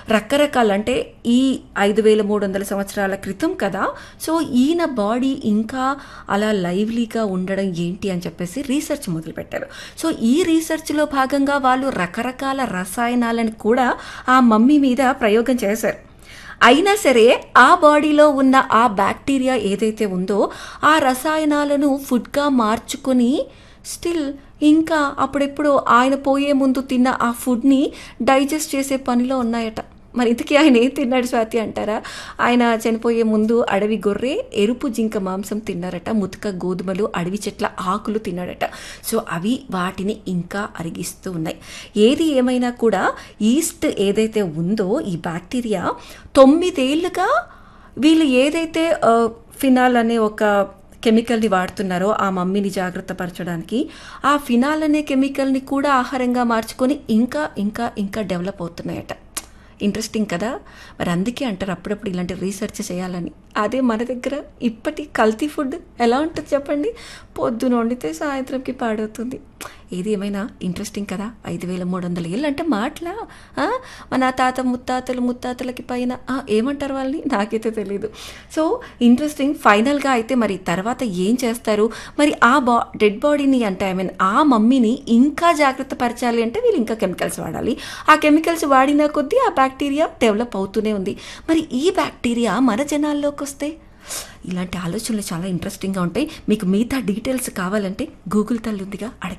రకరకాల అంటే ఈ ఐదు వేల మూడు వందల సంవత్సరాల క్రితం కదా సో ఈయన బాడీ ఇంకా అలా లైవ్లీగా ఉండడం ఏంటి అని చెప్పేసి రీసెర్చ్ మొదలుపెట్టారు సో ఈ రీసెర్చ్లో భాగంగా వాళ్ళు రకరకాల రసాయనాలను కూడా ఆ మమ్మీ మీద ప్రయోగం చేశారు అయినా సరే ఆ బాడీలో ఉన్న ఆ బ్యాక్టీరియా ఏదైతే ఉందో ఆ రసాయనాలను ఫుడ్గా మార్చుకొని స్టిల్ ఇంకా అప్పుడెప్పుడు ఆయన పోయే ముందు తిన్న ఆ ఫుడ్ని డైజెస్ట్ చేసే పనిలో ఉన్నాయట మరి ఇంతకీ ఆయన ఏం తిన్నాడు స్వాతి అంటారా ఆయన చనిపోయే ముందు అడవి గొర్రె ఎరుపు జింక మాంసం తిన్నారట ముతక గోధుమలు అడవి చెట్ల ఆకులు తిన్నాడట సో అవి వాటిని ఇంకా అరిగిస్తూ ఉన్నాయి ఏది ఏమైనా కూడా ఈస్ట్ ఏదైతే ఉందో ఈ బ్యాక్టీరియా తొమ్మిదేళ్లుగా వీళ్ళు ఏదైతే ఆ, ఫినాల్ అనే ఒక కెమికల్ని వాడుతున్నారో ఆ మమ్మీని జాగ్రత్త పరచడానికి ఆ ఫినాల్ అనే కెమికల్ని కూడా ఆహారంగా మార్చుకొని ఇంకా ఇంకా ఇంకా డెవలప్ అవుతున్నాయట ఇంట్రెస్టింగ్ కదా మరి అందుకే అంటారు అప్పుడప్పుడు ఇలాంటి రీసెర్చ్ చేయాలని అదే మన దగ్గర ఇప్పటి కల్తీ ఫుడ్ ఎలా ఉంటుంది చెప్పండి పొద్దున వండితే సాయంత్రంకి పాడవుతుంది ఏది ఏమైనా ఇంట్రెస్టింగ్ కదా ఐదు వేల మూడు వందల ఏళ్ళు అంటే మాటలా ఆ? మన తాత ముత్తాతలు ముత్తాతలకి పైన ఆ, ఏమంటారు వాళ్ళని నాకైతే తెలియదు సో ఇంట్రెస్టింగ్ ఫైనల్గా అయితే మరి తర్వాత ఏం చేస్తారు మరి ఆ బా డెడ్ బాడీని అంటే ఐ మీన్ ఆ మమ్మీని ఇంకా జాగ్రత్త పరచాలి అంటే వీళ్ళు ఇంకా కెమికల్స్ వాడాలి ఆ కెమికల్స్ వాడిన కొద్దీ ఆ బ్యాక్టీరియా డెవలప్ అవుతూనే ఉంది మరి ఈ బ్యాక్టీరియా మన జనాల్లోకి వస్తే ఇలాంటి ఆలోచనలు చాలా ఇంట్రెస్టింగ్గా ఉంటాయి మీకు మిగతా డీటెయిల్స్ కావాలంటే గూగుల్ తల్లి ఉందిగా అడగండి